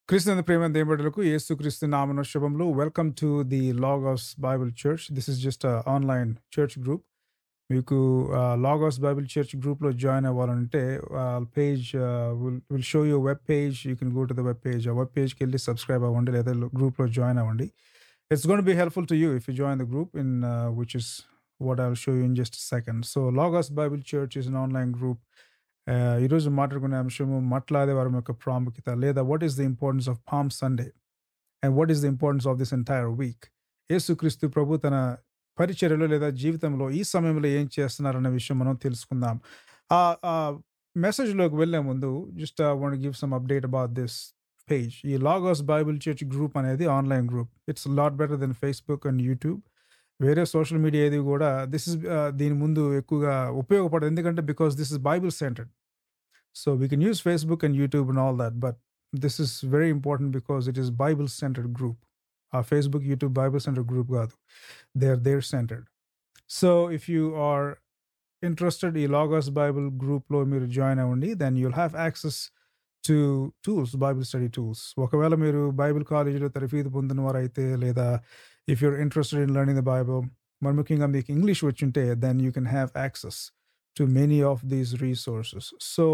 క్రీస్తునందు ప్రేమ దేవుడులకు యేసుక్రీస్తు నామన శుభములు welcome to the Lagos Bible church this is just online church group మీకు లాగోస్ బైబిల్ చర్చ్ గ్రూప్లో జాయిన్ అవ్వాలంటే page will will show you web page you can go to the web page ఆ web పేజ్కి వెళ్ళి subscribe అవ్వండి లేదా గ్రూప్లో join అవ్వండి it's gonna be helpful to you if you join the group in which is what I will show you in just second so Lagos Bible church is an online group ఈరోజు మాట్లాడుకునే అంశము మట్లాదే వారం యొక్క ప్రాముఖ్యత లేదా what is the importance of palm Sunday and what is the importance of this entire week యేసుక్రీస్తు ప్రభు తన పరిచర్యలో లేదా జీవితంలో ఈ సమయంలో ఏం చేస్తున్నారనే విషయం మనం తెలుసుకుందాం ఆ మెసేజ్లోకి వెళ్ళే ముందు just want give some update about this page ఈ లాగోస్ బైబిల్ చర్చ్ గ్రూప్ అనేది online group it's lot better then Facebook and YouTube వేరే సోషల్ మీడియా ఏది కూడా దిస్ ఇస్ దీని ముందు ఎక్కువగా ఉపయోగపడదు ఎందుకంటే because this is Bible centred so we can use Facebook and YouTube and all that but this is very important because it is Bible centred group ఆ Facebook YouTube Bible centre group కాదు they are their centred so if you are interested ఈ Lagos Bible గ్రూప్లో మీరు join అవ్వండి then you'll have access to tools Bible study tools ఒకవేళ మీరు Bible కాలేజీలో తరఫీదు పొందిన వారైతే లేదా if you're interested in learning the Bible మరి ముఖ్యంగా మీకు ఇంగ్లీష్ వచ్చింటే then you can have access to many of these resources so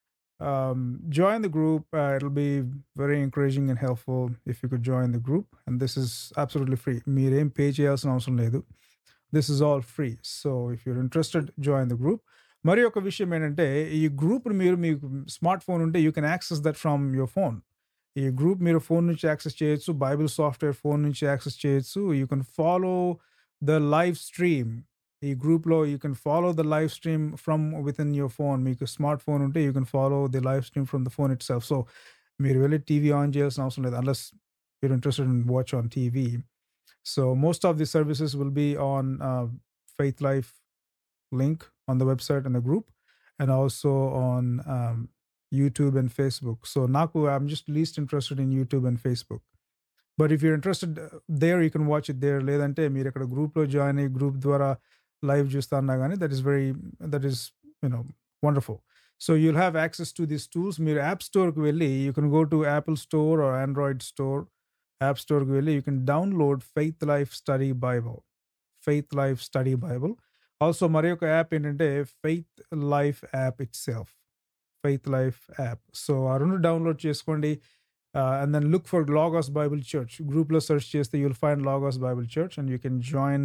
join the group uh, it'll be very encouraging and helpful if you could join the group and this is absolutely free మీరేం pay చేయాల్సిన అవసరం లేదు this is all free so if you're interested join the group మరి ఒక విషయం ఏంటంటే ఈ గ్రూప్ని మీరు మీకు స్మార్ట్ ఫోన్ ఉంటే you can access that from your phone ఈ గ్రూప్ మీరు ఫోన్ నుంచి యాక్సెస్ చేయొచ్చు బైబిల్ సాఫ్ట్వేర్ ఫోన్ నుంచి యాక్సెస్ చేయొచ్చు you can follow the live stream ఈ గ్రూప్లో you can follow the live stream from with in your phone మీకు smart phone ఉంటే you can follow the live stream from the phone itself so మీరు వెళ్ళి TV on చేయాల్సిన అవసరం లేదు unless you're interested in watch on TV so most of the services will be on faith life link on the website and the group and also on um, YouTube and Facebook. So Naku, I'm just least interested in YouTube and Facebook. But if you're interested there, you can watch it there. లేదంటే మీరు ఇక్కడ గ్రూప్లో join అయ్యి group ద్వారా live చూస్తా అన్నా కానీ that is very that is you know wonderful so you'll have access to this tools మీరు యాప్ స్టోర్కి వెళ్ళి you can go to Apple store or Android store app స్టోర్కి వెళ్ళి you can download faith life study Bible faith life study Bible also మరి ఒక app ఏంటంటే faith life app itself faith life app so ఆ రెండు download చేసుకోండి and then look for Lagos Bible church గ్రూప్లో search చేస్తే you'll find Lagos Bible church and you can join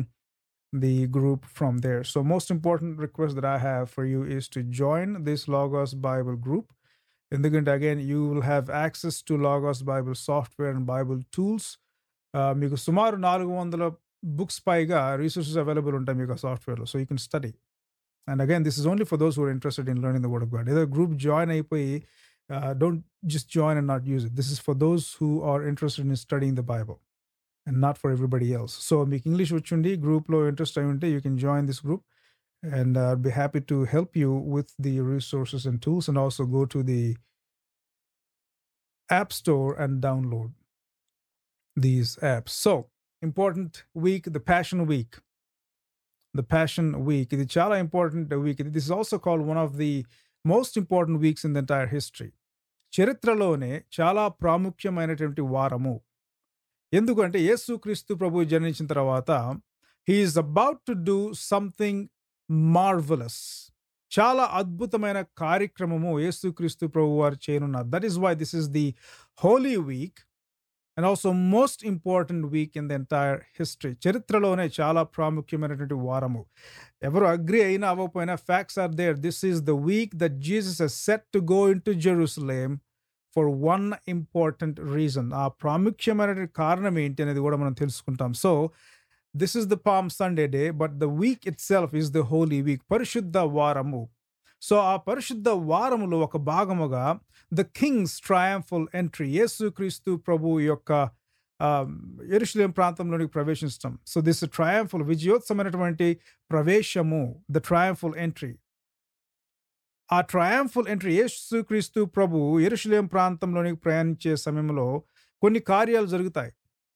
the group from there so most important request that I have for you is to join this Lagos Bible group ఎందుకంటే again you will have access to Lagos Bible software and Bible tools మీకు సుమారు నాలుగు వందల books పైగా resources available ఉంటాయి మీకు ఆ సాఫ్ట్వేర్లో so you can study and again this is only for those who're interested in learning the word of God ఏదో గ్రూప్ జాయిన్ అయిపోయి don't just join and not use it this is for those who are interested in studying the Bible and not for everybody else so మీకు English వచ్చిండి గ్రూప్లో interest అయి ఉంటే you can join this group and I be happy to help you with the resources and tools and also go to the app store and download these apps so important week the passion week the passion week ఇది చాలా important week ఇది this also call one of the most important weeks in the entire history చరిత్రలోనే చాలా ప్రాముఖ్యమైనటువంటి వారము ఎందుకంటే యేసుక్రీస్తు ప్రభు జన్మించిన తర్వాత he is about to do something marvellous చాలా అద్భుతమైన కార్యక్రమము యేసుక్రీస్తు ప్రభు వారు చేయనున్నారు that is why this is the holy week and also most important week in the entire history చరిత్రలోనే చాలా ప్రాముఖ్యమైనటువంటి వారము ఎవరు అగ్రి అయినా అవ్వకపోయినా facts are there this is the week that Jesus he's set to go into Jerusalem for one important reason ఆ ప్రాముఖ్యమైనటువంటి కారణం ఏంటి అనేది కూడా మనం తెలుసుకుంటాం so this is the palm Sunday day but the week itself is the holy week పరిశుద్ధ వారము సో ఆ పరిశుద్ధ వారములో ఒక భాగముగా ద కింగ్స్ ట్రయాంఫుల్ ఎంట్రీ యేసుక్రీస్తు ప్రభు యొక్క ఎరుషులేం ప్రాంతంలోనికి ప్రవేశించడం సో దిస్ ట్రయాంఫుల్ విజయోత్సవమైనటువంటి ప్రవేశము ద ట్రయాంఫుల్ ఎంట్రీ ఆ ట్రయాంఫుల్ ఎంట్రీ యేసుక్రీస్తు ప్రభు ఎరుషులేం ప్రాంతంలోనికి ప్రయాణించే సమయంలో కొన్ని కార్యాలు జరుగుతాయి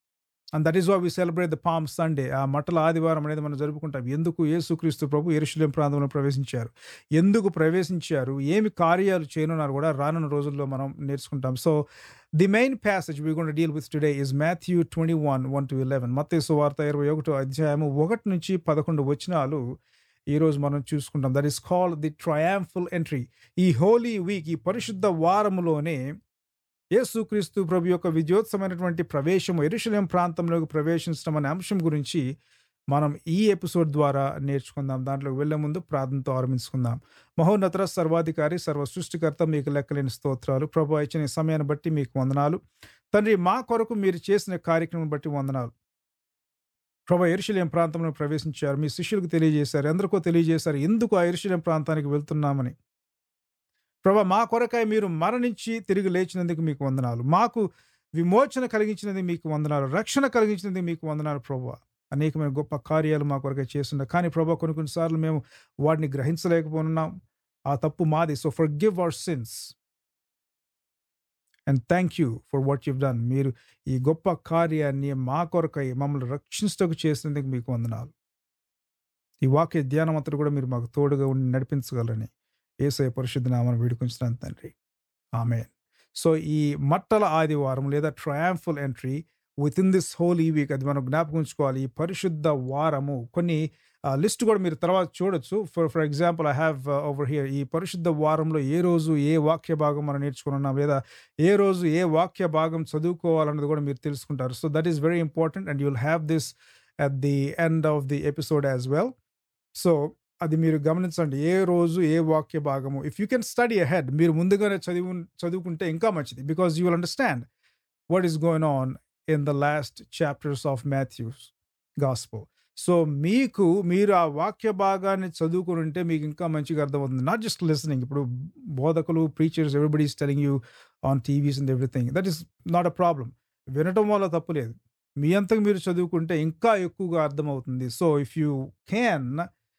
and that is why we celebrate the palm Sunday ఆ మట్టల ఆదివారం అనేది మనం జరుపుకుంటాం ఎందుకు యేసుక్రీస్తు ప్రభు ఎరుషులేం ప్రాంతంలో ప్రవేశించారు ఎందుకు ప్రవేశించారు ఏమి కార్యాలు చేయనున్నారు కూడా రానున్న రోజుల్లో మనం నేర్చుకుంటాం so the main passage we gonna deal with today is Matthew twenty one one to eleven మత్తేసు వార్త ఇరవై ఒకటో అధ్యాయము ఒకటి నుంచి పదకొండు వచనాలు ఈరోజు మనం చూసుకుంటాం that is called the triumphal entry ఈ హోలీ వీక్ ఈ పరిశుద్ధ వారములోనే యేసుక్రీస్తు ప్రభు యొక్క విజయోత్సవమైనటువంటి ప్రవేశము ఎరుషలేం ప్రాంతంలోకి ప్రవేశించడం అనే అంశం గురించి మనం ఈ ఎపిసోడ్ ద్వారా నేర్చుకుందాం దాంట్లోకి వెళ్లే ముందు ప్రార్థనతో ఆరంభించుకుందాం మహోన్నతర సర్వాధికారి సర్వ సృష్టికర్త మీకు లెక్కలేని స్తోత్రాలు ప్రభు ఇచ్చిన ఈ సమయాన్ని బట్టి మీకు వందనాలు తండ్రి మా కొరకు మీరు చేసిన కార్యక్రమం బట్టి వందనాలు ప్రభు ఎరుషలేం ప్రాంతంలో ప్రవేశించారు మీ శిష్యులకు తెలియజేశారు ఎందరికో తెలియజేశారు ఎందుకు ఆ ఎరుషలేం ప్రాంతానికి వెళ్తున్నామని ప్రభా మా కొరకై మీరు మరణించి తిరిగి లేచినందుకు మీకు వందనాలు మాకు విమోచన కలిగించినది మీకు వందనాలు రక్షణ కలిగించినది మీకు వందనాలు ప్రభా అనేకమైన గొప్ప కార్యాలు మా కొరకై చేస్తున్నారు కానీ ప్రభా కొన్ని కొన్నిసార్లు మేము వాటిని గ్రహించలేకపోతున్నాం ఆ తప్పు మాది so forgive our sins and thank you for what you've done మీరు ఈ గొప్ప కార్యాన్ని మా కొరకై మమ్మల్ని రక్షించటకు చేసినందుకు మీకు వందనాలు ఈ వాక్య ధ్యానం అంతా కూడా మీరు మాకు తోడుగా ఉండి నడిపించగలరని ఏసయ పరిశుద్ధ నామను వేడుకొంచున్నాను తండ్రి ఆమె సో ఈ మట్టల ఆదివారం లేదా triumphal entry within this whole ఈ వీక్ అది మనం జ్ఞాపకం ఉంచుకోవాలి ఈ పరిశుద్ధ వారము కొన్ని లిస్ట్ కూడా మీరు తర్వాత చూడొచ్చు for for example I have over here ఈ పరిశుద్ధ వారంలో ఏ రోజు ఏ వాక్య భాగం మనం నేర్చుకున్నాం లేదా ఏ రోజు ఏ వాక్య భాగం చదువుకోవాలన్నది కూడా మీరు తెలుసుకుంటారు so that is very important and you'll have this at the end of the episode as well so అది మీరు గమనించండి ఏ రోజు ఏ వాక్య భాగము if you can study ahead మీరు ముందుగానే చదివు చదువుకుంటే ఇంకా మంచిది because you will understand what is going on in the last chapters of Matthew's gospel so మీకు మీరు ఆ వాక్య భాగాన్ని చదువుకుని ఉంటే మీకు ఇంకా మంచిగా అర్థమవుతుంది నాట్ జస్ట్ లిసనింగ్ ఇప్పుడు బోధకులు preachers everybody is telling you on TVs and everything that is not a problem వినటం వల్ల తప్పు లేదు మీ అంతకు మీరు చదువుకుంటే ఇంకా ఎక్కువగా అర్థమవుతుంది సో ఇఫ్ యూ క్యాన్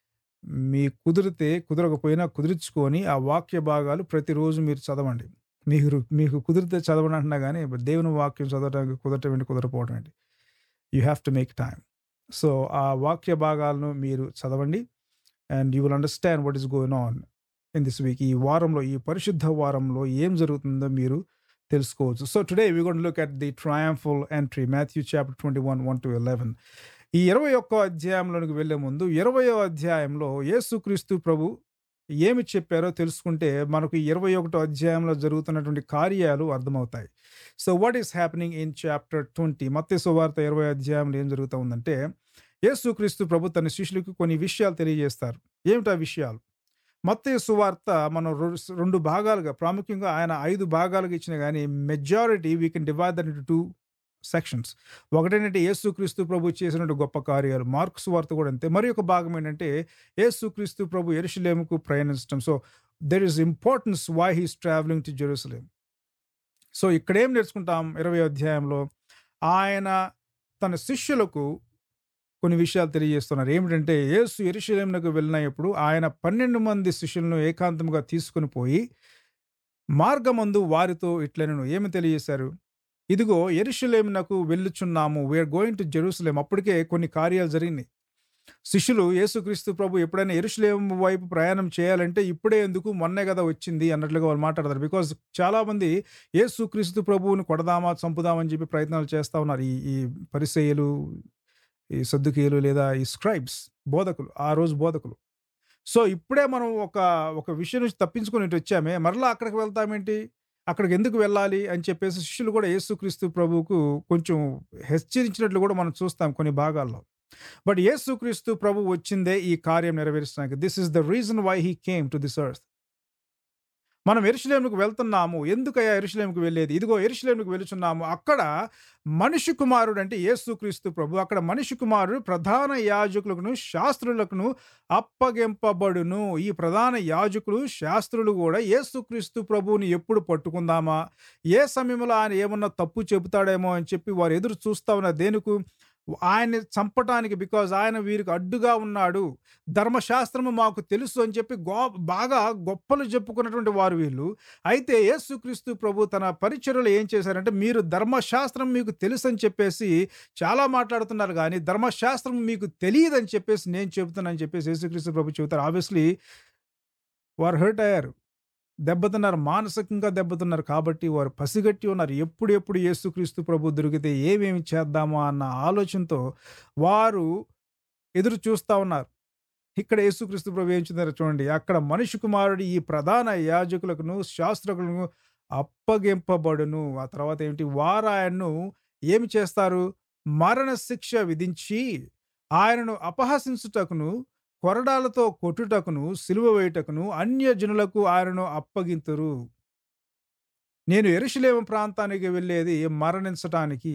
మీ కుదిరితే కుదరకపోయినా కుదుర్చుకొని ఆ వాక్య భాగాలు ప్రతిరోజు మీరు చదవండి మీరు మీకు కుదిరితే చదవడం అంటున్నా కానీ దేవుని వాక్యం చదవడానికి కుదరటం ఏంటి కుదరపోవడం ఏంటి you have to make time so ఆ వాక్య భాగాలను మీరు చదవండి and you will understand what is going on in this week ఈ వారంలో ఈ పరిశుద్ధ వారంలో ఏం జరుగుతుందో మీరు తెలుసుకోవచ్చు so today we gonna look at the triumphal entry Matthew chapter twenty one one to eleven ఈ ఇరవై ఒక్క అధ్యాయంలోనికి వెళ్లే ముందు ఇరవయో అధ్యాయంలో యేసుక్రీస్తు ప్రభు ఏమి చెప్పారో తెలుసుకుంటే మనకు ఇరవై ఒకటో అధ్యాయంలో జరుగుతున్నటువంటి కార్యాలు అర్థమవుతాయి so what is happening in chapter twenty మత్స్య సువార్త ఇరవై అధ్యాయంలో ఏం జరుగుతూ ఉందంటే యేసుక్రీస్తు ప్రభు తన శిష్యులకు కొన్ని విషయాలు తెలియజేస్తారు ఏమిటా విషయాలు మత్తయ్య సువార్త మనం రెండు భాగాలుగా ప్రాముఖ్యంగా ఆయన ఐదు భాగాలుగా ఇచ్చిన కానీ majority we can divide that into two sections ఒకటేంటంటే యేసుక్రీస్తు ప్రభు చేసినట్టు గొప్ప కార్యాలు మార్క్స్ వార్త కూడా అంతే మరి ఒక భాగం ఏంటంటే యేసుక్రీస్తు ప్రభు ఎరుషులేముకు ప్రయాణించడం so there is importance why he's travelling to Jerusalem so ఇక్కడేం నేర్చుకుంటాం ఇరవై అధ్యాయంలో ఆయన తన శిష్యులకు కొన్ని విషయాలు తెలియజేస్తున్నారు ఏమిటంటే యేసు ఎరుషులేమునకు వెళ్ళినప్పుడు ఆయన పన్నెండు మంది శిష్యులను ఏకాంతంగా తీసుకుని పోయి మార్గమందు వారితో ఇట్లనను ఏమి తెలియజేశారు ఇదిగో ఎరుషులేమునకు వెళ్ళుచున్నాము వీఆర్ గోయింగ్ టు జెరూసలేం అప్పటికే కొన్ని కార్యాలు జరిగినాయి శిష్యులు యేసుక్రీస్తు ప్రభు ఎప్పుడైనా ఎరుషులేం వైపు ప్రయాణం చేయాలంటే ఇప్పుడే ఎందుకు మొన్నే కదా వచ్చింది అన్నట్లుగా వాళ్ళు మాట్లాడతారు బికాజ్ చాలామంది యేసుక్రీస్తు ప్రభువుని కొడదామా చంపుదామని చెప్పి ప్రయత్నాలు చేస్తూ ఉన్నారు ఈ ఈ పరిసయ్యలు ఈ సర్దుకీయులు లేదా ఈ స్క్రైబ్స్ బోధకులు ఆ రోజు బోధకులు సో ఇప్పుడే మనం ఒక ఒక విషయం నుంచి తప్పించుకొని ఇటు వచ్చామే మరలా అక్కడికి వెళ్తామేంటి అక్కడికి ఎందుకు వెళ్ళాలి అని చెప్పేసి శిష్యులు కూడా యేసుక్రీస్తు ప్రభువుకు కొంచెం హెచ్చరించినట్లు కూడా మనం చూస్తాం కొన్ని భాగాల్లో బట్ యేసుక్రీస్తు ప్రభు వచ్చిందే ఈ కార్యం నెరవేర్చడానికి this is the reason why he came to this earth మనం ఎరుషులేముకు వెళ్తున్నాము ఎందుకయ్యా ఎరుషులేముకు వెళ్ళేది ఇదిగో ఎరుషులేముకు వెళుచున్నాము అక్కడ మనిషి కుమారుడు అంటే యేసుక్రీస్తు ప్రభు అక్కడ మనిషి కుమారుడు ప్రధాన యాజకులకు శాస్త్రులకు అప్పగింపబడును ఈ ప్రధాన యాజకులు శాస్త్రులు కూడా యేసుక్రీస్తు ప్రభువుని ఎప్పుడు పట్టుకుందామా ఏ సమయంలో ఆయన ఏమన్నా తప్పు చెబుతాడేమో అని చెప్పి వారు ఎదురు చూస్తా ఉన్న దేనికి ఆయన్ని చంపటానికి బికాజ్ ఆయన వీరికి అడ్డుగా ఉన్నాడు ధర్మశాస్త్రము మాకు తెలుసు అని చెప్పి గో బాగా గొప్పలు చెప్పుకున్నటువంటి వారు వీళ్ళు అయితే యేసుక్రీస్తు ప్రభు తన పరిచర్యలు ఏం చేశారంటే మీరు ధర్మశాస్త్రం మీకు తెలుసు అని చెప్పేసి చాలా మాట్లాడుతున్నారు కానీ ధర్మశాస్త్రం మీకు తెలియదని చెప్పేసి నేను చెబుతున్నానని చెప్పేసి యేసుక్రీస్తు ప్రభు చెబుతారు ఆబ్వియస్లీ వారు హర్ట్ అయ్యారు దెబ్బతిన్నారు మానసికంగా దెబ్బతిన్నారు కాబట్టి వారు పసిగట్టి ఉన్నారు ఎప్పుడెప్పుడు యేసుక్రీస్తు ప్రభు దొరికితే ఏమేమి చేద్దామా అన్న ఆలోచనతో వారు ఎదురు చూస్తూ ఉన్నారు ఇక్కడ యేసుక్రీస్తు ప్రభు ఏం చెందారో చూడండి అక్కడ మనిషి కుమారుడు ఈ ప్రధాన యాజకులకు శాస్త్రకులను అప్పగింపబడును ఆ తర్వాత ఏమిటి వారు ఆయన్ను ఏమి చేస్తారు మరణ శిక్ష విధించి ఆయనను అపహసించుటకును కొరడాలతో కొట్టుటకును సిలువ వేయుటకును అన్యజనులకు ఆయనను అప్పగింతురు నేను ఎరుషలేము ప్రాంతానికి వెళ్ళేది మరణించటానికి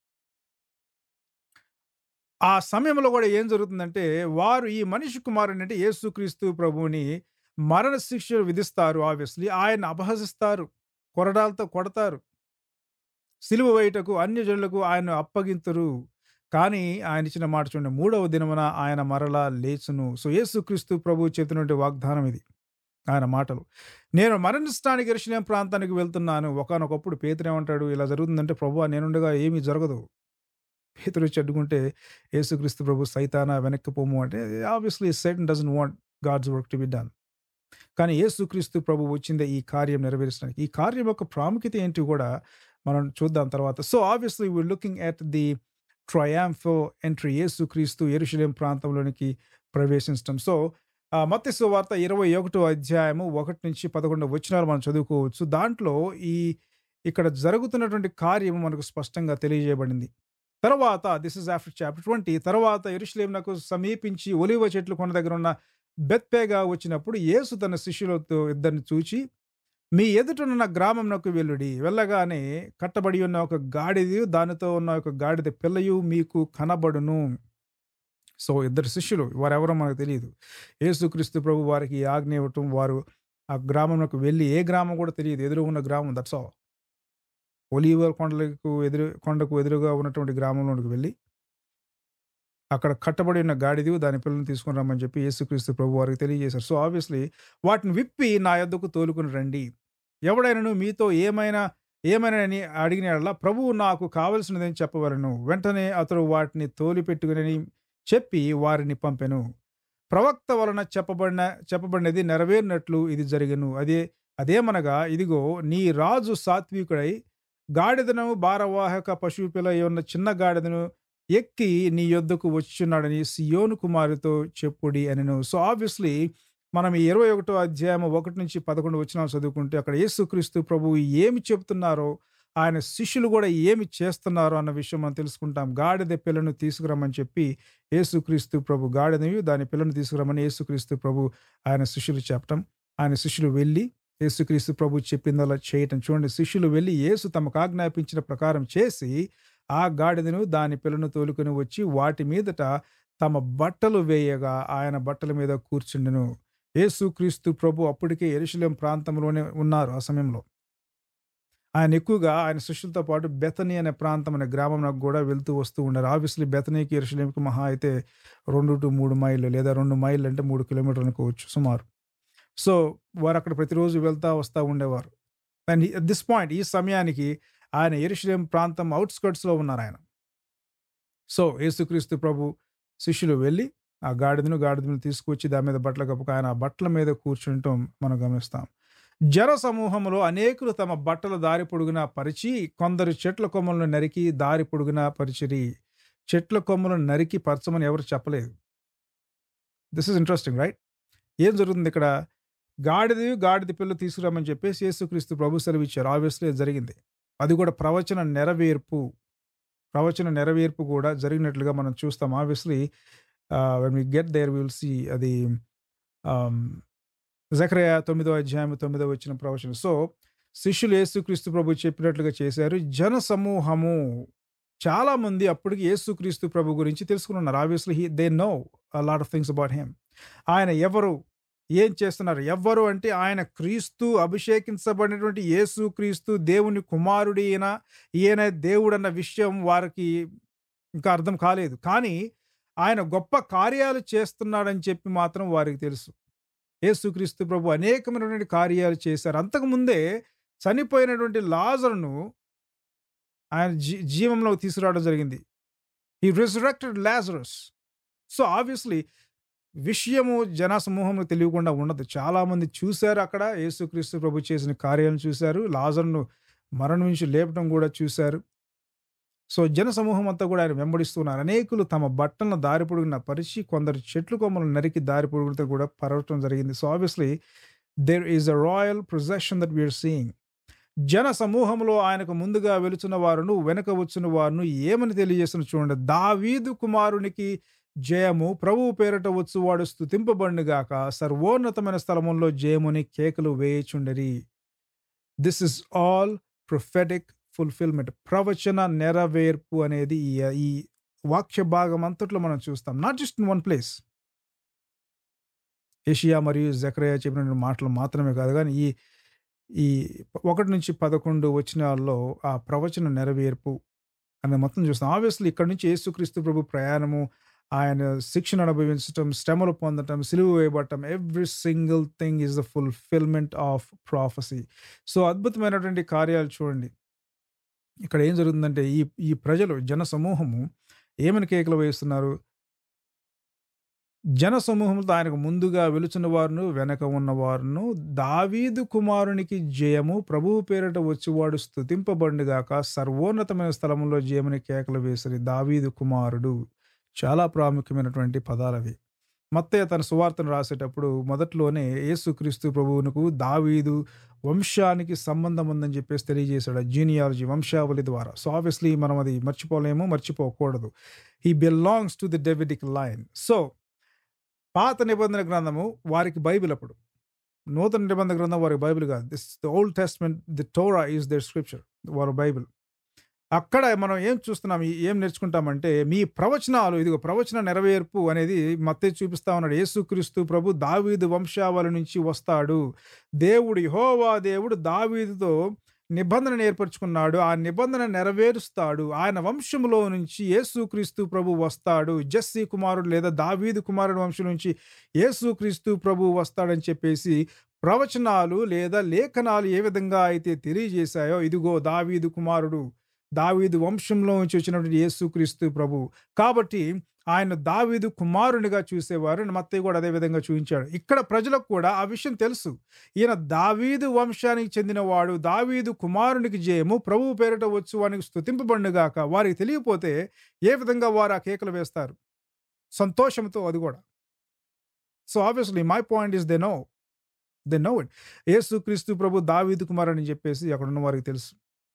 ఆ సమయంలో కూడా ఏం జరుగుతుందంటే వారు ఈ మనిషి కుమారుని అంటే యేసుక్రీస్తు ప్రభువుని మరణ శిక్ష విధిస్తారు ఆబ్వియస్లీ ఆయన అపహసిస్తారు కొరడాలతో కొడతారు సిలువ వేయుటకు అన్యజనులకు ఆయన అప్పగింతురు కానీ ఆయన ఇచ్చిన మాట చూడండి మూడవ దినమున ఆయన మరలా లేచును సో యేసుక్రీస్తు ప్రభు చెప్పినటువంటి వాగ్దానం ఇది ఆయన మాటలు నేను మరణించడానికి ఎరుషలేం ప్రాంతానికి వెళ్తున్నాను ఒకనొకప్పుడు పేతురు ఏమంటాడు ఇలా జరుగుతుందంటే ప్రభు నేనుండగా ఏమీ జరగదు పేతురు వచ్చి అడ్డుకుంటే యేసుక్రీస్తు ప్రభు సైతాన వెనక్కి పోము అంటే obviously Satan doesn't want God's work to be done కానీ యేసుక్రీస్తు ప్రభు వచ్చిందే ఈ కార్యం నెరవేర్చడానికి ఈ కార్యం యొక్క ప్రాముఖ్యత ఏంటి కూడా మనం చూద్దాం తర్వాత so obviously we looking at the triumphal entry యేసుక్రీస్తు ఎరుషలేం ప్రాంతంలోనికి ప్రవేశించడం సో మత్స్సు వార్త ఇరవై ఒకటో అధ్యాయము ఒకటి నుంచి పదకొండు వచ్చినాలు మనం చదువుకోవచ్చు దాంట్లో ఈ ఇక్కడ జరుగుతున్నటువంటి కార్యము మనకు స్పష్టంగా తెలియజేయబడింది తర్వాత this is after chapter twenty తర్వాత ఎరుషలేంనకు సమీపించి ఒలివ చెట్లు కొండ దగ్గర ఉన్న బెత్పేగా వచ్చినప్పుడు యేసు తన శిష్యులతో ఇద్దరిని చూచి మీ ఎదుటనున్న గ్రామంనకు వెళ్ళుడి వెళ్ళగానే కట్టబడి ఉన్న ఒక గాడిది దానితో ఉన్న ఒక గాడిద పిల్లయు మీకు కనబడును సో ఇద్దరు శిష్యులు వారెవరో మనకు తెలియదు యేసుక్రీస్తు ప్రభు వారికి ఈ ఆజ్ఞ ఇవ్వటం వారు ఆ గ్రామంలోకి వెళ్ళి ఏ గ్రామం కూడా తెలియదు ఎదురు ఉన్న గ్రామం దట్స్ ఆల్ ఒలీవర్ కొండలకు ఎదురు కొండకు ఎదురుగా ఉన్నటువంటి గ్రామంలోకి వెళ్ళి అక్కడ కట్టబడి ఉన్న గాడిది దాని పిల్లల్ని తీసుకుని రమ్మని చెప్పి యేసుక్రీస్తు ప్రభు వారికి తెలియజేశారు సో ఆబ్వియస్లీ వాటిని విప్పి నా యొద్దకు తోలుకుని రండి ఎవడైనాను మీతో ఏమైనా ఏమైనా అని అడిగిన ప్రభువు నాకు కావలసినదని చెప్పవలను వెంటనే అతడు వాటిని తోలిపెట్టుకుని చెప్పి వారిని పంపెను ప్రవక్త వలన చెప్పబడిన చెప్పబడినది నెరవేరినట్లు ఇది జరిగను అదే అదేమనగా ఇదిగో నీ రాజు సాత్వికుడై గాడిదను భారవాహక పశువు పిల్ల ఉన్న చిన్న గాడిదను ఎక్కి నీ యొద్దకు వచ్చున్నాడని సియోను కుమారుతో చెప్పుడి అనను సో ఆబ్వియస్లీ మనం ఈ ఇరవై ఒకటో అధ్యాయం ఒకటి నుంచి పదకొండు వచ్చిన చదువుకుంటే అక్కడ యేసుక్రీస్తు ప్రభువు ఏమి చెబుతున్నారో ఆయన శిష్యులు కూడా ఏమి చేస్తున్నారో అన్న విషయం మనం తెలుసుకుంటాం గాడిద పిల్లను తీసుకురమ్మని చెప్పి యేసుక్రీస్తు ప్రభు గాడిదని దాని పిల్లను తీసుకురమ్మని యేసుక్రీస్తు ప్రభు ఆయన శిష్యులు చెప్పటం ఆయన శిష్యులు వెళ్ళి యేసుక్రీస్తు ప్రభు చెప్పిందలా చేయటం చూడండి శిష్యులు వెళ్ళి యేసు తమకు ఆజ్ఞాపించిన ప్రకారం చేసి ఆ గాడిదను దాని పిల్లను తోలుకొని వచ్చి వాటి మీదట తమ బట్టలు వేయగా ఆయన బట్టల మీద కూర్చుండెను యేసుక్రీస్తు ప్రభు అప్పటికే ఎరుషలేం ప్రాంతంలోనే ఉన్నారు ఆ సమయంలో ఆయన ఎక్కువగా ఆయన శిష్యులతో పాటు బెతని అనే ప్రాంతం అనే గ్రామం కూడా వెళ్తూ వస్తూ ఉన్నారు ఆబ్వియస్లీ బెతనీకి ఎరుషలేంకి మహా అయితే రెండు టు మూడు మైళ్ళు లేదా రెండు మైళ్ళు అంటే మూడు కిలోమీటర్లు అనుకోవచ్చు సుమారు సో వారు అక్కడ ప్రతిరోజు వెళ్తా వస్తూ ఉండేవారు అండ్ అట్ దిస్ పాయింట్ ఈ సమయానికి ఆయన ఎరుషలేం ప్రాంతం అవుట్స్కర్ట్స్లో ఉన్నారు ఆయన సో యేసుక్రీస్తు ప్రభు శిష్యులు వెళ్ళి ఆ గాడిదను గాడిదను తీసుకొచ్చి దాని మీద బట్టలు కప్పుకు ఆయన ఆ బట్టల మీద కూర్చుంటాం మనం గమనిస్తాం జన సమూహంలో అనేకులు తమ బట్టలు దారి పొడుగున పరిచి కొందరు చెట్ల కొమ్మలను నరికి దారి పొడుగున పరిచిరి చెట్ల కొమ్మలను నరికి పరచమని ఎవరు చెప్పలేదు దిస్ ఇస్ ఇంట్రెస్టింగ్ రైట్ ఏం జరుగుతుంది ఇక్కడ గాడిది గాడిద పిల్లలు తీసుకురామని చెప్పేసి యేసుక్రీస్తు ప్రభు సెలవు ఇచ్చారు ఆబ్వియస్లీ జరిగింది అది కూడా ప్రవచన నెరవేర్పు ప్రవచన నెరవేర్పు కూడా జరిగినట్లుగా మనం చూస్తాం obviously when we get there will see అది జకరయ తొమ్మిదో అధ్యాయం తొమ్మిదో వచ్చిన ప్రవచనం సో శిష్యులు యేసుక్రీస్తు ప్రభు చెప్పినట్లుగా చేశారు జన సమూహము చాలా మంది అప్పటికి యేసుక్రీస్తు ప్రభు గురించి తెలుసుకుని ఉన్నారు obviously he they know lot of things about him ఆయన ఎవరు ఏం చేస్తున్నారు ఎవ్వరు అంటే ఆయన క్రీస్తు అభిషేకించబడినటువంటి యేసు క్రీస్తు దేవుని కుమారుడు ఈయన ఈయన దేవుడు అన్న విషయం వారికి ఇంకా అర్థం కాలేదు కానీ ఆయన గొప్ప కార్యాలు చేస్తున్నాడని చెప్పి మాత్రం వారికి తెలుసు యేసుక్రీస్తు ప్రభు అనేకమైనటువంటి కార్యాలు చేశారు అంతకుముందే చనిపోయినటువంటి లాజరును ఆయన జీ జీవంలోకి తీసుకురావడం జరిగింది ఈ రిజరెక్టెడ్ లాజరస్ సో ఆబ్వియస్లీ విషయము జన సమూహంలో తెలియకుండా ఉండదు చాలామంది చూశారు అక్కడ యేసుక్రీస్తు ప్రభు చేసిన కార్యాలను చూశారు లాజర్ను మరణం నుంచి లేపడం కూడా చూశారు సో జన సమూహం అంతా కూడా ఆయన వెంబడిస్తున్నారు అనేకులు తమ బట్టలను దారి పొడుగున పరిచి కొందరు చెట్లు కొమ్మలను నరికి దారి పొడుగుతో కూడా పరవటం జరిగింది so obviously there is a royal procession that we are seeing జన సమూహంలో ఆయనకు ముందుగా వెలుచున్న వారును వెనక వచ్చిన వారును ఏమని తెలియజేస్తున్న చూడండి దావీదు కుమారునికి జయము ప్రభువు పేరట వచ్చువాడు స్థుతింపబడినగాక సర్వోన్నతమైన స్థలములో జయముని కేకలు వేయుచుండరి this is all prophetic fulfilment ప్రవచన నెరవేర్పు అనేది ఈ ఈ వాక్య భాగం అంతట్లో మనం చూస్తాం not just in one place Asia మరియు జకరయా చెప్పిన మాటలు మాత్రమే కాదు కానీ ఈ ఈ ఒకటి నుంచి పదకొండు వచనాల్లో ఆ ప్రవచన నెరవేర్పు అనే మొత్తం చూస్తాం ఆబ్వియస్లీ ఇక్కడ నుంచి యేసుక్రీస్తు ప్రభు ప్రయాణము ఆయన శిక్షణ అనుభవించటం శ్రమలు పొందటం సిలువు వేయబడటం every single thing is the fulfilment of prophecy so అద్భుతమైనటువంటి కార్యాలు చూడండి ఇక్కడ ఏం జరుగుతుందంటే ఈ ఈ ప్రజలు జన సమూహము ఏమని కేకలు వేస్తున్నారు జన సమూహంతో ఆయనకు ముందుగా వెలుచున్న వారును వెనక ఉన్నవారును దావీదు కుమారునికి జయము ప్రభువు పేరిట వచ్చివాడు స్థుతింపబండుగాక సర్వోన్నతమైన స్థలంలో జయమని కేకలు వేసరి దావీదు కుమారుడు చాలా ప్రాముఖ్యమైనటువంటి పదాలవి మత్తయ్య తన సువార్తను రాసేటప్పుడు మొదట్లోనే యేసుక్రీస్తు ప్రభువునకు దావీదు వంశానికి సంబంధం ఉందని చెప్పేసి తెలియజేశాడు జీనియాలజీ వంశావళి ద్వారా సో ఆబ్వియస్లీ మనం అది మర్చిపోలేము మర్చిపోకూడదు he belongs to the Davidic line so పాత నిబంధన గ్రంథము వారికి బైబిల్ అప్పుడు నూతన నిబంధన గ్రంథం వారికి బైబిల్ కాదు this the old testament the Torah is their scripture వారి బైబిల్ అక్కడ మనం ఏం చూస్తున్నాం ఈ- ఏం నేర్చుకుంటామంటే మీ ప్రవచనాలు ఇదిగో ప్రవచన నెరవేర్పు అనేది మత్తే చూపిస్తా ఉన్నాడు యేసుక్రీస్తు ప్రభు దావీదు వంశావళి నుంచి వస్తాడు దేవుడు యెహోవా దేవుడు దావీదుతో నిబంధన ఏర్పరచుకున్నాడు ఆ నిబంధన నెరవేరుస్తాడు ఆయన వంశములో నుంచి యేసుక్రీస్తు ప్రభు వస్తాడు జస్సీ కుమారుడు లేదా దావీదు కుమారుడు వంశం నుంచి యేసుక్రీస్తు ప్రభు వస్తాడని చెప్పేసి ప్రవచనాలు లేదా లేఖనాలు ఏ విధంగా అయితే తెలియజేశాయో ఇదిగో దావీదు కుమారుడు దావీదు వంశంలో నుంచి వచ్చినటువంటి యేసుక్రీస్తు ప్రభు కాబట్టి ఆయన దావీదు కుమారునిగా చూసేవారు మత్తయ్య కూడా అదే విధంగా చూపించాడు ఇక్కడ ప్రజలకు కూడా ఆ విషయం తెలుసు ఈయన దావీదు వంశానికి చెందినవాడు దావీదు కుమారునికి జయము ప్రభు పేరిట వచ్చు వానికి స్థుతింపబడినగాక వారికి తెలియపోతే ఏ విధంగా వారు ఆ కేకలు వేస్తారు సంతోషంతో అది కూడా so obviously my point is they know they know it యేసు క్రీస్తు ప్రభు దావీదు కుమారుని చెప్పేసి అక్కడ ఉన్న వారికి తెలుసు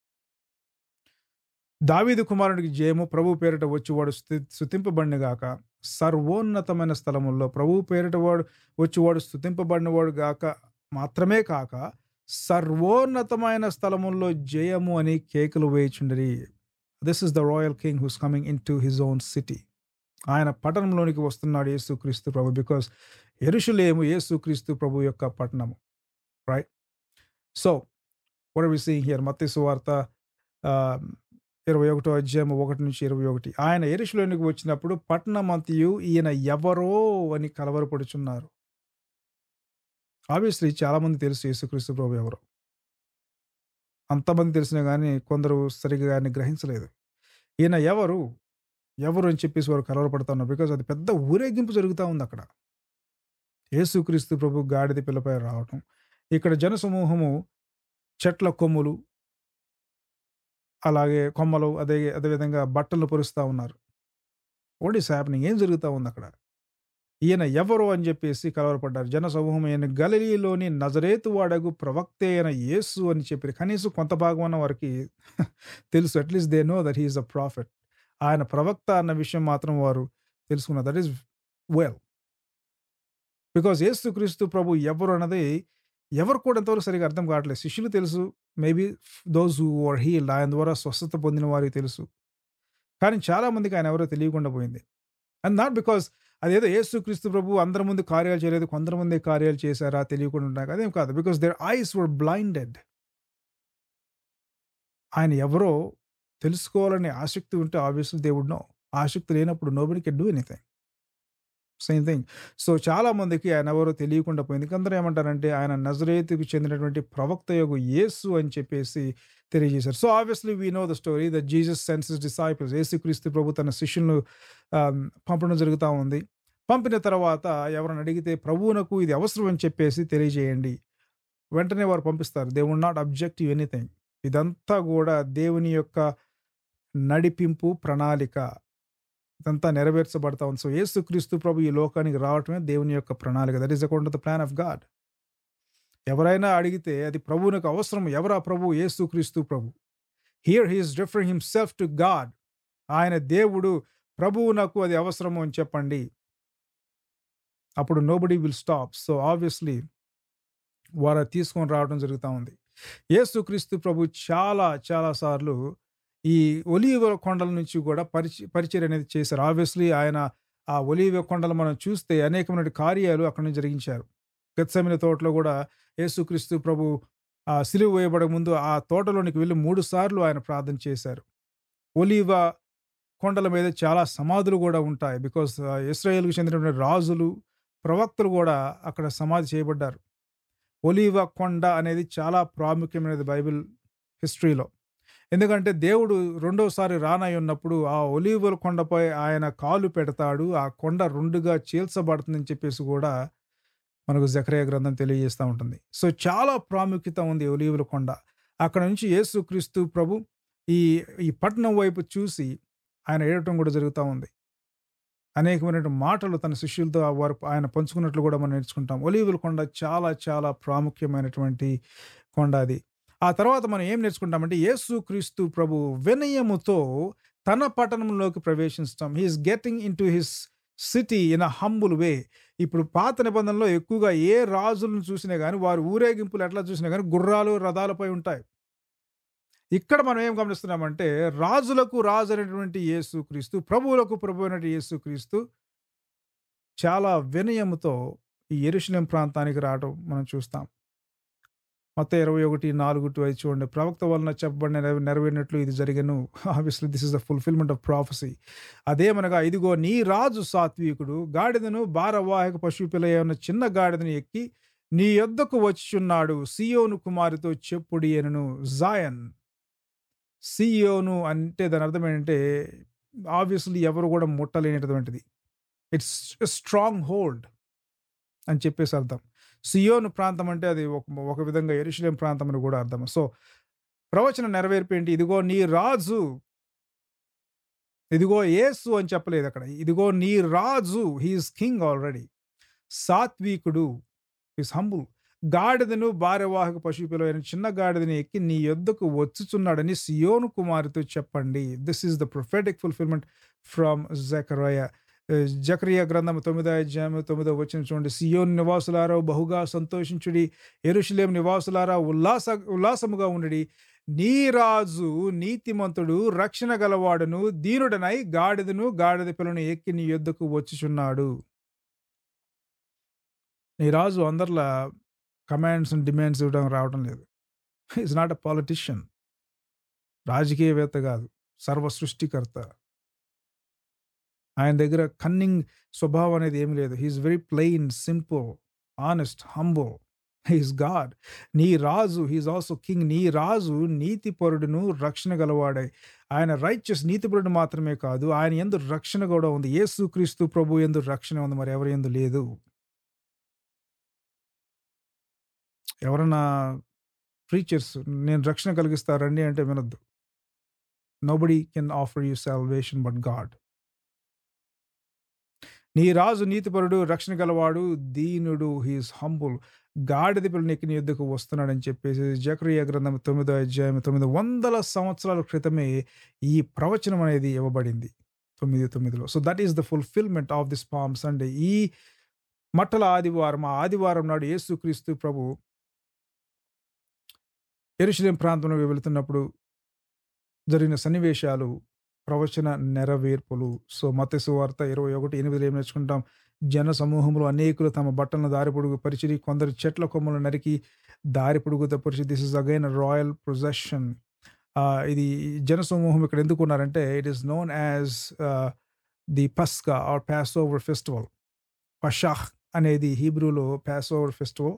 దావీదు కుమారుడికి జయము ప్రభు పేరిట వచ్చేవాడు స్థుతి స్థుతింపబడినగాక సర్వోన్నతమైన స్థలముల్లో ప్రభు పేరిట వాడు వచ్చేవాడు స్థుతింపబడినవాడు గాక మాత్రమే కాక సర్వోన్నతమైన స్థలముల్లో జయము అని కేకలు వేయుచుండరి this is the royal king who's coming into his own city ఆయన పట్టణంలోనికి వస్తున్నాడు యేసుక్రీస్తు ప్రభు బికాస్ ఎరుషులేము యేసుక్రీస్తు ప్రభు యొక్క పట్టణము right so what are we seeing here మత్తయి సువార్త ఇరవై ఒకటో అధ్యాయం ఒకటి నుంచి ఇరవై ఒకటి ఆయన ఎరుషులోనికి వచ్చినప్పుడు పట్టణమంతయు ఈయన ఎవరో అని కలవరపడుచున్నారు ఆబ్వియస్లీ చాలా మంది తెలుసు యేసుక్రీస్తు ప్రభు ఎవరో అంతమంది తెలిసినా కానీ కొందరు సరిగ్గా ఆయన గ్రహించలేదు ఈయన ఎవరు ఎవరు అని చెప్పేసి వారు కలవరపడుతున్నారు బికాజ్ అది పెద్ద ఊరేగింపు జరుగుతూ ఉంది అక్కడ యేసుక్రీస్తు ప్రభు గాడిద పిల్లపై రావటం ఇక్కడ జనసమూహము చెట్ల కొమ్ములు అలాగే కొమ్మలు అదే అదేవిధంగా బట్టలు పొరుస్తూ ఉన్నారు వాట్ ఈస్ హ్యాపెనింగ్ ఏం జరుగుతూ ఉంది అక్కడ ఈయన ఎవరు అని చెప్పేసి కలవరపడ్డారు జన సమూహం ఈయన గలిలీలోని నజరేతు వాడగు ప్రవక్త అయిన యేసు అని చెప్పి కనీసం కొంత భాగం అన్న వారికి తెలుసు at least they know that he is a prophet ఆయన ప్రవక్త అన్న విషయం మాత్రం వారు తెలుసుకున్నారు దట్ ఈస్ వెల్ బికాజ్ యేసుక్రీస్తు ప్రభు ఎవరు అన్నది ఎవరు కూడా ఎంతవరకు సరిగా అర్థం కావట్లేదు శిష్యులు తెలుసు maybe those who are healed ఆయన ద్వారా స్వస్థత పొందిన వారికి తెలుసు కానీ చాలా మందికి ఆయన ఎవరో తెలియకుండా పోయింది అండ్ నాట్ బికాస్ అదేదో యేసుక్రీస్తు ప్రభు అందరి ముందు కార్యాలు చేయలేదు కొందరు మంది కార్యాలు చేశారా తెలియకుండా ఉంటారు అదేం కాదు because their eyes were blinded ఆయన ఎవరో తెలుసుకోవాలనే ఆసక్తి ఉంటే ఆబ్వియస్లీ దేవుడు నో ఆసక్తి లేనప్పుడు nobody can do anything same thing so చాలా మందికి ఆయన ఎవరో తెలియకుండా పోయింది అందరూ ఏమంటారంటే ఆయన నజరేతుకు చెందినటువంటి ప్రవక్త యొక్క యేసు అని చెప్పేసి తెలియజేశారు so obviously we know the story the Jesus sends his disciples యేసుక్రీస్తు ప్రభు తన శిష్యులను ఆమ్, పంపడం జరుగుతూ ఉంది పంపిన తర్వాత ఎవరైనా అడిగితే ప్రభువునకు ఇది అవసరం అని చెప్పేసి తెలియజేయండి వెంటనే వారు పంపిస్తారు they would not object to anything ఇదంతా కూడా దేవుని యొక్క నడిపింపు ప్రణాళిక ఇదంతా నెరవేర్చబడతా ఉంది సో యేసుక్రీస్తు ప్రభు ఈ లోకానికి రావటమే దేవుని యొక్క ప్రణాళిక that is account the plan of God ఎవరైనా అడిగితే అది ప్రభువునకు అవసరం ఎవరా ప్రభు యేసుక్రీస్తు ప్రభు here he is referring himself to God ఆయన దేవుడు ప్రభువునకు అది అవసరము అని చెప్పండి అప్పుడు nobody will stop so obviously వారు అది తీసుకొని రావడం జరుగుతూ ఉంది యేసుక్రీస్తు ప్రభు చాలా చాలా సార్లు ఈ ఒలీవ కొండల నుంచి కూడా పరిచ పరిచయం అనేది చేశారు ఆబ్వియస్లీ ఆయన ఆ ఒలీవ కొండలు మనం చూస్తే అనేకమైన కార్యాలు అక్కడ నుంచి జరిగించారు గత్సమిన తోటలో కూడా యేసుక్రీస్తు ప్రభు ఆ సిలువ వేయబడే ముందు ఆ తోటలోనికి వెళ్ళి మూడు సార్లు ఆయన ప్రార్థన చేశారు ఒలీవ కొండల మీద చాలా సమాధులు కూడా ఉంటాయి బికాస్ ఇస్రాయేల్కి చెందినటువంటి రాజులు ప్రవక్తలు కూడా అక్కడ సమాధి చేయబడ్డారు ఒలీవ కొండ అనేది చాలా ప్రాముఖ్యమైనది బైబిల్ హిస్టరీలో ఎందుకంటే దేవుడు రెండోసారి రానై ఉన్నప్పుడు ఆ ఒలీవల కొండపై ఆయన కాలు పెడతాడు ఆ కొండ రెండుగా చీల్చబడుతుందని చెప్పేసి కూడా మనకు జకరయ గ్రంథం తెలియజేస్తూ ఉంటుంది సో చాలా ప్రాముఖ్యత ఉంది ఒలీవుల కొండ అక్కడ నుంచి యేసుక్రీస్తు ప్రభు ఈ ఈ పట్టణం వైపు చూసి ఆయన ఏడటం కూడా జరుగుతూ ఉంది అనేకమైన మాటలు తన శిష్యులతో వారు ఆయన పంచుకున్నట్లు కూడా మనం నేర్చుకుంటాం ఒలీవుల కొండ చాలా చాలా ప్రాముఖ్యమైనటువంటి కొండ అది ఆ తర్వాత మనం ఏం నేర్చుకుంటామంటే యేసుక్రీస్తు ప్రభు వినయముతో తన పట్టణంలోకి ప్రవేశించడం he is getting into his city in a humble way ఇప్పుడు పాత నిబంధనలో ఎక్కువగా ఏ రాజులను చూసినా కానీ వారు ఊరేగింపులు ఎట్లా చూసినా కానీ గుర్రాలు రథాలపై ఉంటాయి ఇక్కడ మనం ఏం గమనిస్తున్నామంటే రాజులకు రాజు అనేటువంటి యేసుక్రీస్తు ప్రభువులకు ప్రభు అయినటువంటి యేసుక్రీస్తు చాలా వినయముతో ఈ ఎరుషలేం ప్రాంతానికి రావడం మనం చూస్తాం మొత్తం ఇరవై ఒకటి నాలుగు టు ఐదు చూడండి ప్రవక్త వలన చెప్పబడిన నెరవే- నెరవేరినట్లు ఇది జరిగను obviously this is the fulfilment of prophecy అదేమనగా ఇదిగో నీ రాజు సాత్వికుడు గాడిదను భారవాహక పశువు పిల్ల ఉన్న చిన్న గాడిదను ఎక్కి నీ యొద్దకు వచ్చుచున్నాడు సియోను కుమారితో చెప్పుడి అనను జాయన్ సియోను అంటే దాని అర్థం ఏంటంటే ఆబ్వియస్లీ ఎవరు కూడా ముట్టలేనటువంటిది ఇట్స్ స్ట్రాంగ్ హోల్డ్ అని చెప్పేసి అర్థం సియోను ప్రాంతం అంటే అది ఒక ఒక విధంగా ఎరుషలేం ప్రాంతం అని కూడా అర్థం సో ప్రవచన నెరవేర్పు ఏంటి ఇదిగో నీ రాజు ఇదిగో యేసు అని చెప్పలేదు అక్కడ ఇదిగో నీ రాజు హీఈస్ కింగ్ ఆల్రెడీ సాత్వికుడు ఈస్ హంబుల్ గాడిదను భార్యవాహక పశువు పిలవైన చిన్న గాడిదని ఎక్కి నీ యొద్దకు వచ్చుచున్నాడని సియోను కుమారితో చెప్పండి this is the prophetic fulfilment from జకరయ జకరియా గ్రంథం తొమ్మిదో అధ్యాయం తొమ్మిదో వచ్చిన చూడండి సియోన్ నివాసులారా బహుగా సంతోషించుడి ఎరుషులేం నివాసులారా ఉల్లాస ఉల్లాసముగా ఉండి నీ రాజు నీతిమంతుడు రక్షణ గలవాడును దీనుడనై గాడిదను గాడిద పిల్లను ఎక్కి నీ యొద్దకు వచ్చుచున్నాడు నీ రాజు అందరిలా కమాండ్స్ అండ్ డిమాండ్స్ ఇవ్వడం రావడం లేదు ఈజ్ నాట్ అ పాలిటిషియన్ రాజకీయవేత్త కాదు సర్వ సృష్టికర్త ఆయన దగ్గర కన్నింగ్ స్వభావం అనేది ఏమి లేదు he is very plain simple honest humble he is God నీ రాజు హీఈస్ ఆల్సో కింగ్ నీ రాజు నీతిపరుడును రక్షణ గలవాడై ఆయన రైచస్ నీతిపరుడు మాత్రమే కాదు ఆయన ఎందు రక్షణ కూడా ఉంది యేసుక్రీస్తు ప్రభు ఎందు రక్షణ ఉంది మరి ఎవరి ఎందు లేదు ఎవరన్నా ప్రీచర్స్ నేను రక్షణ కలిగిస్తారండి అంటే వినొద్దు nobody can offer you salvation but God నీ రాజు నీతిపరుడు రక్షణ గలవాడు దీనుడు హీస్ హంబుల్ గాడిద పిల్లనికి నీ యుద్ధకు వస్తున్నాడని చెప్పేసి జకరియా గ్రంథం తొమ్మిదో అధ్యాయం తొమ్మిది వందల సంవత్సరాల క్రితమే ఈ ప్రవచనం అనేది ఇవ్వబడింది తొమ్మిది తొమ్మిదిలో so that is the fulfilment of this palm Sunday ఈ మట్టల ఆదివారం ఆ ఆదివారం నాడు యేసుక్రీస్తు ప్రభు ఎరుషలేం ప్రాంతంలో వెళుతున్నప్పుడు జరిగిన సన్నివేశాలు ప్రవచన నెరవేర్పులు సో మతసు వార్త ఇరవై ఒకటి ఎనిమిదిలో ఏం నేర్చుకుంటాం జన సమూహంలో అనేకులు తమ బట్టలను దారి పొడుగు పరిచిరి కొందరు చెట్ల కొమ్మలు నరికి దారి పొడుగుతో పరిచి this is again royal procession ఇది జన సమూహం ఇక్కడ ఎందుకు ఉన్నారంటే it is known as the పస్కా ఆర్ ప్యాస్ ఓవర్ ఫెస్టివల్ పషాహ్ అనేది హీబ్రూలో ప్యాస్ ఓవర్ ఫెస్టివల్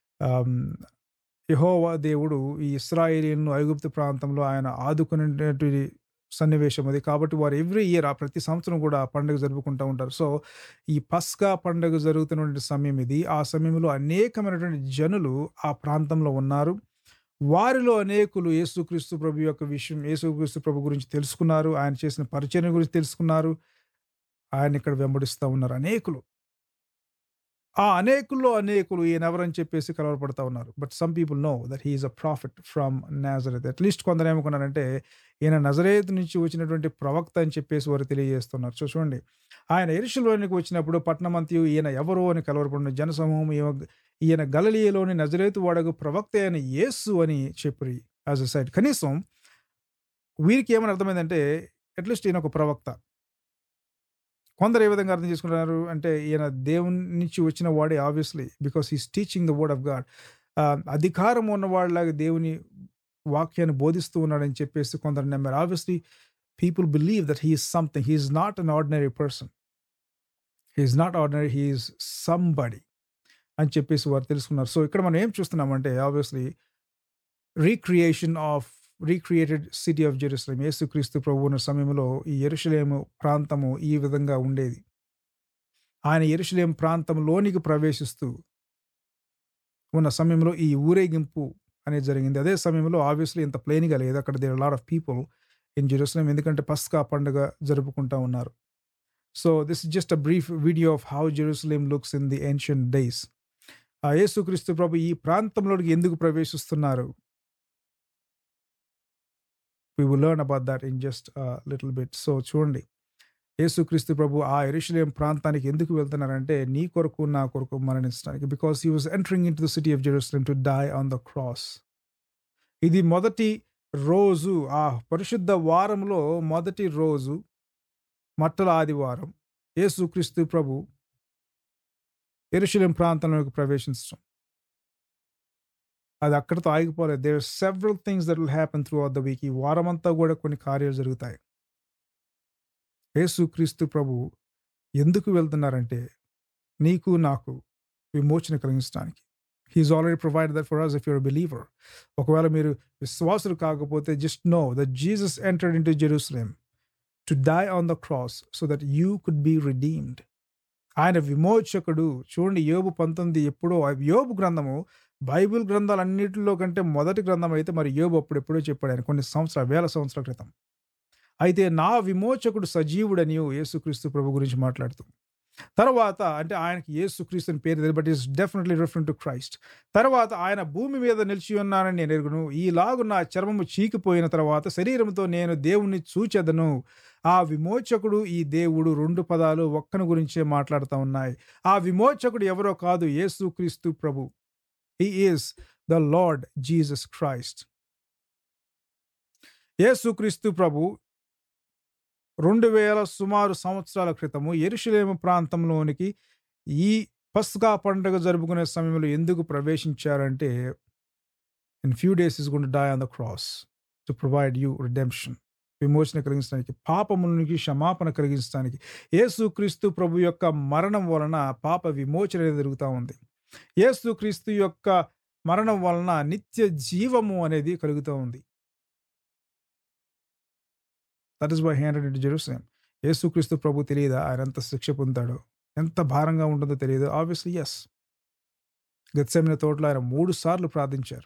యహోవా దేవుడు ఈ ఇస్రాయేలీలను ఐగుప్తు ప్రాంతంలో ఆయన ఆదుకునేటువంటి సన్నివేశం అది కాబట్టి వారు ఎవ్రీ ఇయర్ ఆ ప్రతి సంవత్సరం కూడా ఆ పండుగ జరుపుకుంటూ ఉంటారు సో ఈ పస్కా పండుగ జరుగుతున్నటువంటి సమయం ఇది ఆ సమయంలో అనేకమైనటువంటి జనులు ఆ ప్రాంతంలో ఉన్నారు వారిలో అనేకులు యేసుక్రీస్తు ప్రభు యొక్క విషయం యేసుక్రీస్తు ప్రభు గురించి తెలుసుకున్నారు ఆయన చేసిన పరిచయం గురించి తెలుసుకున్నారు ఆయన ఇక్కడ వెంబడిస్తూ ఉన్నారు అనేకులు ఆ అనేకుల్లో అనేకులు ఈయన ఎవరని చెప్పేసి కలవరపడతా ఉన్నారు but some people know that he is a prophet from Nazareth at least కొందరు ఏమనుకున్నారంటే ఈయన నజరేత్ నుంచి వచ్చినటువంటి ప్రవక్త అని చెప్పేసి వారు తెలియజేస్తున్నారు సో చూడండి ఆయన ఎరుషులోనికి వచ్చినప్పుడు పట్నమంతియు ఈయన ఎవరు అని కలవరపడిన జనసమూహం ఈమె- ఈయన గలలియలోని నజరేతు వాడకు ప్రవక్త అయిన యేసు అని చెప్పి యాజ్ అ సైడ్ కనీసం వీరికి ఏమని అర్థమైందంటే అట్లీస్ట్ ఈయన ఒక ప్రవక్త కొందరు ఏ విధంగా అర్థం చేసుకుంటున్నారు అంటే ఈయన దేవుని నుంచి వచ్చిన వాడే obviously because he's teaching the word of God అధికారం ఉన్నవాడిలాగా దేవుని వాక్యాన్ని బోధిస్తూ ఉన్నాడని చెప్పేసి కొందరు నమ్మారు obviously people believe that he is something he is not an ordinary person he is not ordinary he is somebody అని చెప్పేసి వారు తెలుసుకున్నారు సో ఇక్కడ మనం ఏం చూస్తున్నామంటే obviously recreation of recreated city of Jerusalem యేసుక్రీస్తు ప్రభు ఉన్న సమయంలో ఈ ఎరుషలేము ప్రాంతము ఈ విధంగా ఉండేది ఆయన ఎరుషలేం ప్రాంతంలోనికి ప్రవేశిస్తూ ఉన్న సమయంలో ఈ ఊరేగింపు అనేది జరిగింది అదే సమయంలో ఆబ్వియస్లీ ఇంత ప్లేన్గా లేదు అక్కడ there lot of people in Jerusalem ఎందుకంటే పస్కా పండుగ జరుపుకుంటా ఉన్నారు so this is just a brief video of how Jerusalem looks in the ancient days ఆ యేసుక్రీస్తు ప్రభు ఈ ప్రాంతంలోకి ఎందుకు ప్రవేశిస్తున్నారు we will learn about that in just a little bit so చూడండి యేసుక్రీస్తు ప్రభు ఆ ఎరుషలేం ప్రాంతానికి ఎందుకు వెళ్తున్నారంటే నీ కొరకు నా కొరకు మరణించడానికి because he was entering into the city of Jerusalem to die on the cross ఇది మొదటి రోజు ఆ పరిశుద్ధ వారంలో మొదటి రోజు మట్టల ఆదివారం యేసుక్రీస్తు ప్రభు ఎరుషలేం ప్రాంతంలోకి ప్రవేశించడం అది అక్కడితో ఆగిపోలేదు there several things that will happen throughout the week ఈ వారమంతా కూడా కొన్ని కార్యాలు జరుగుతాయి యేసుక్రీస్తు ప్రభు ఎందుకు వెళ్తున్నారంటే నీకు నాకు విమోచన కలిగించడానికి he is already provide that for us if you're believer ఒకవేళ మీరు విశ్వాసులు కాకపోతే just know that Jesus entered into Jerusalem to die on the cross so that you could be redeemed ఆయన విమోచకుడు చూడండి యోబు పంతొమ్మిది ఎప్పుడో యోబు గ్రంథము బైబిల్ గ్రంథాలన్నిటిలో కంటే మొదటి గ్రంథం అయితే మరి యోబు అప్పుడు ఎప్పుడో చెప్పాడు ఆయన కొన్ని సంవత్సరాల వేల సంవత్సరాల క్రితం అయితే నా విమోచకుడు సజీవుడని యేసుక్రీస్తు ప్రభు గురించి మాట్లాడుతూ తర్వాత అంటే ఆయనకి యేసుక్రీస్తు అని పేరు తెలియదు but is definitely referent to Christ తర్వాత ఆయన భూమి మీద నిలిచి ఉన్నానని నేను ఎరుగును ఈలాగు నా చర్మము చీకిపోయిన తర్వాత శరీరంతో నేను దేవుణ్ణి చూచెదను ఆ విమోచకుడు ఈ దేవుడు రెండు పదాలు ఒక్కని గురించే మాట్లాడుతూ ఉన్నాయి ఆ విమోచకుడు ఎవరో కాదు యేసుక్రీస్తు ప్రభు he is the lord Jesus Christ యేసుక్రీస్తు ప్రభు రెండు వేల సుమారు సంవత్సరాల క్రితము ఎరుషలేము ప్రాంతంలోనికి ఈ పస్కా పండుగ జరుపుకునే సమయంలో ఎందుకు ప్రవేశించారంటే in few days is gonna die on the cross to provide you redemption విమోచన కలిగించడానికి పాపములకి క్షమాపణ కలిగించడానికి యేసుక్రీస్తు ప్రభు యొక్క మరణం వలన పాప విమోచన అనేది జరుగుతూ ఉంది యేసుక్రీస్తు యొక్క మరణం వలన నిత్య జీవము అనేది కలుగుతూ ఉంది that is why he entered into Jerusalem యేసుక్రీస్తు ప్రభు తెలియదా ఆయన ఎంత శిక్ష పొందాడో ఎంత భారంగా ఉంటుందో తెలియదు ఆబ్వియస్లీ ఎస్ గత్సెమిన తోటలో ఆయన మూడు సార్లు ప్రార్థించారు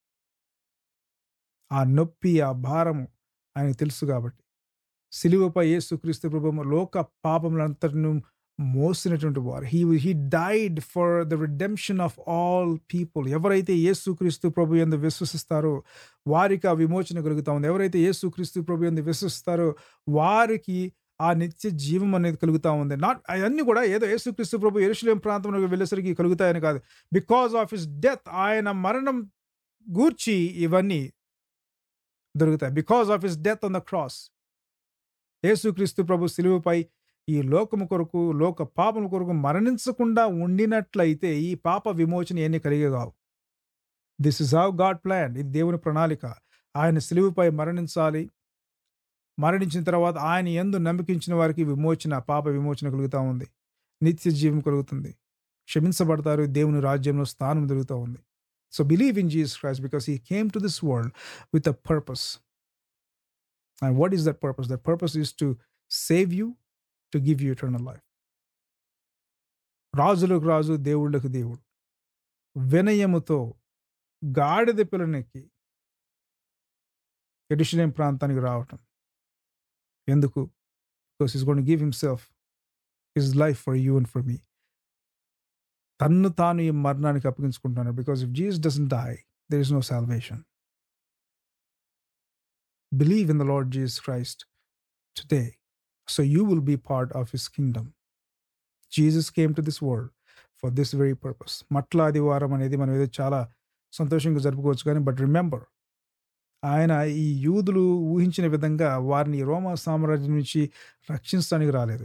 ఆ నొప్పి ఆ భారము ఆయనకు తెలుసు కాబట్టి సిలువపై యేసుక్రీస్తు ప్రభు లోక పాపములంతటిను మోసినటువంటి వారు he he died for the redemption of all people ఎవరైతే యేసుక్రీస్తు ప్రభు ఎందు విశ్వసిస్తారో వారికి ఆ విమోచన కలుగుతా ఉంది ఎవరైతే యేసుక్రీస్తు ప్రభు ఎందు విశ్వసిస్తారో వారికి ఆ నిత్య జీవం అనేది కలుగుతా ఉంది నాట్ అవన్నీ కూడా ఏదో యేసుక్రీస్తు ప్రభు ఎరుషులేం ప్రాంతంలోకి వెళ్ళేసరికి కలుగుతాయని కాదు బికాస్ ఆఫ్ హిస్ డెత్ ఆయన మరణం గూర్చి ఇవన్నీ దొరుకుతాయి because of his death on the cross యేసుక్రీస్తు ప్రభు సిలువపై ఈ లోకము కొరకు లోక పాపము కొరకు మరణించకుండా ఉండినట్లయితే ఈ పాప విమోచన ఎన్ని కలిగేగావు this is how God plan ఇది దేవుని ప్రణాళిక ఆయన సిలువుపై మరణించాలి మరణించిన తర్వాత ఆయన ఎందు నమ్మకించిన వారికి విమోచన పాప విమోచన కలుగుతూ ఉంది నిత్య జీవం కలుగుతుంది క్షమించబడతారు దేవుని రాజ్యంలో స్థానం దొరుకుతూ ఉంది so believe in Jesus Christ because he came to this world with a purpose and what is that purpose that purpose is to save you to give you eternal life రాజులకు రాజు దేవుళ్ళకు దేవుడు వినయముతో గాడిద పిల్లనెక్కి ఎడిషనేం ప్రాంతానికి రావటం ఎందుకు because is gonna give himself his life for you and for me తన్ను తాను ఈ మరణానికి అప్పగించుకుంటున్నాను because if Jesus doesn't die there is no salvation believe in the lord Jesus Christ today so you will be part of his kingdom Jesus came to this world for this very purpose మట్ల ఆదివారం అనేది మనం ఏదో చాలా సంతోషంగా జరుపుకోవచ్చు కానీ but remember ఆయన ఈ యూదులు ఊహించిన విధంగా వారిని రోమా సామ్రాజ్యం నుంచి రక్షించడానికి రాలేదు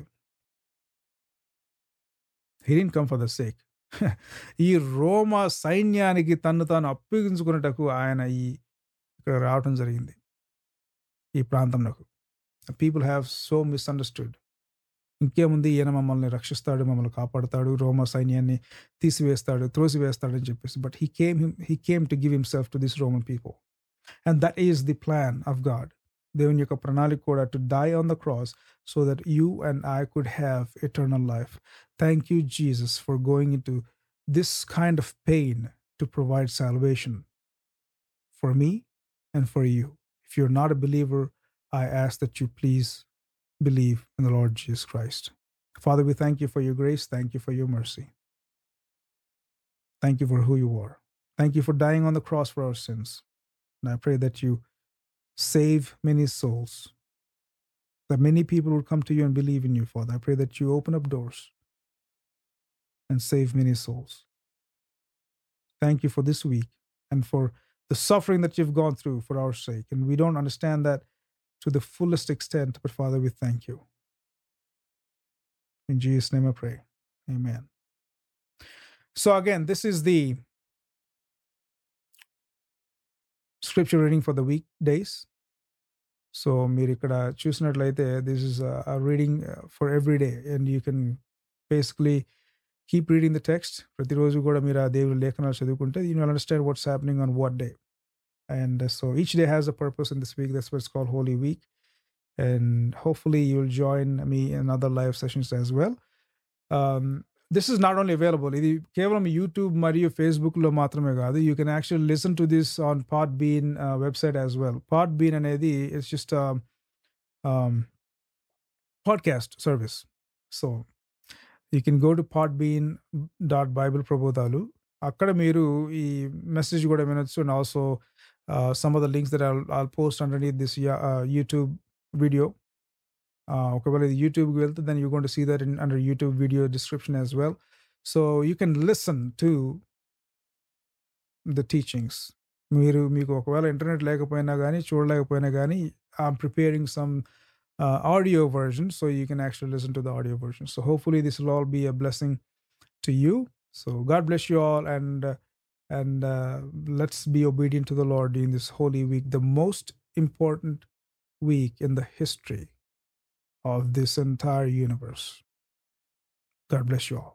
హిరిన్ కమ్ ఫర్ ద సేక్ ఈ రోమా సైన్యానికి తన్ను తాను అప్పగించుకున్నటకు ఆయన ఈ ఇక్కడ రావటం జరిగింది ఈ ప్రాంతంలోకి పీపుల్ హ్యావ్ సో మిస్అండర్స్టూడ్ ఇంకేముంది ఈయన మమ్మల్ని రక్షిస్తాడు మమ్మల్ని కాపాడుతాడు రోమా సైన్యాన్ని తీసివేస్తాడు త్రోసివేస్తాడు అని చెప్పేసి but he came he came to give himself to this Roman people and that is the plan of God దేవుని యొక్క ప్రణాళిక కూడా to die on the cross so that you and I could have eternal life thank you Jesus for going in to this kind of pain to provide salvation for me and for you if you're not a believer I ask that you please believe in the Lord Jesus Christ. Father, we thank you for your grace. Thank you for your mercy. Thank you for who you are. Thank you for dying on the cross for our sins. And I pray that you save many souls, that many people will come to you and believe in you, Father. I pray that you open up doors and save many souls. Thank you for this week and for the suffering that you've gone through for our sake. And we don't understand that to the fullest extent, but Father, we thank you. In Jesus' name I pray. Amen. So, again, this is the scripture reading for the weekdays. So మీరు ఇక్కడ చూసినట్లయితే this is reading for every day and you can basically keep reading the text ప్రతిరోజు కూడా మీరు ఆ దేవుడి లేఖనాలు చదువుకుంటే you will understand what's happening on what day and uh, so each day has a purpose in this week that's what's called holy week and hopefully you'll join me in other live sessions as well um, this is not only available ఇది కేవలం YouTube మరియు ఫేస్బుక్లో మాత్రమే కాదు you can actual listen to this on Podbean website as well Podbean అనేది it's just podcast service so you can go to Podbean dot Bible ప్రబోధాలు అక్కడ మీరు ఈ మెసేజ్ కూడా వినొచ్చు and also uh, some of the links that I'll, I'll post underneath this uh, YouTube video. Uh, ఒకవేళ ఇది యూట్యూబ్కి వెళ్తే then you gonna see that in under YouTube video description as well so you can listen to the teachings మీరు మీకు ఒకవేళ internet లేకపోయినా కానీ చూడలేకపోయినా కానీ I'm preparing some audio version so you can actual listen to the audio version so hopefully this will all be a blessing to you so God bless you all and and uh, let's be obedient to the Lord during this holy week, the most important week in the history of this entire universe. God bless you all.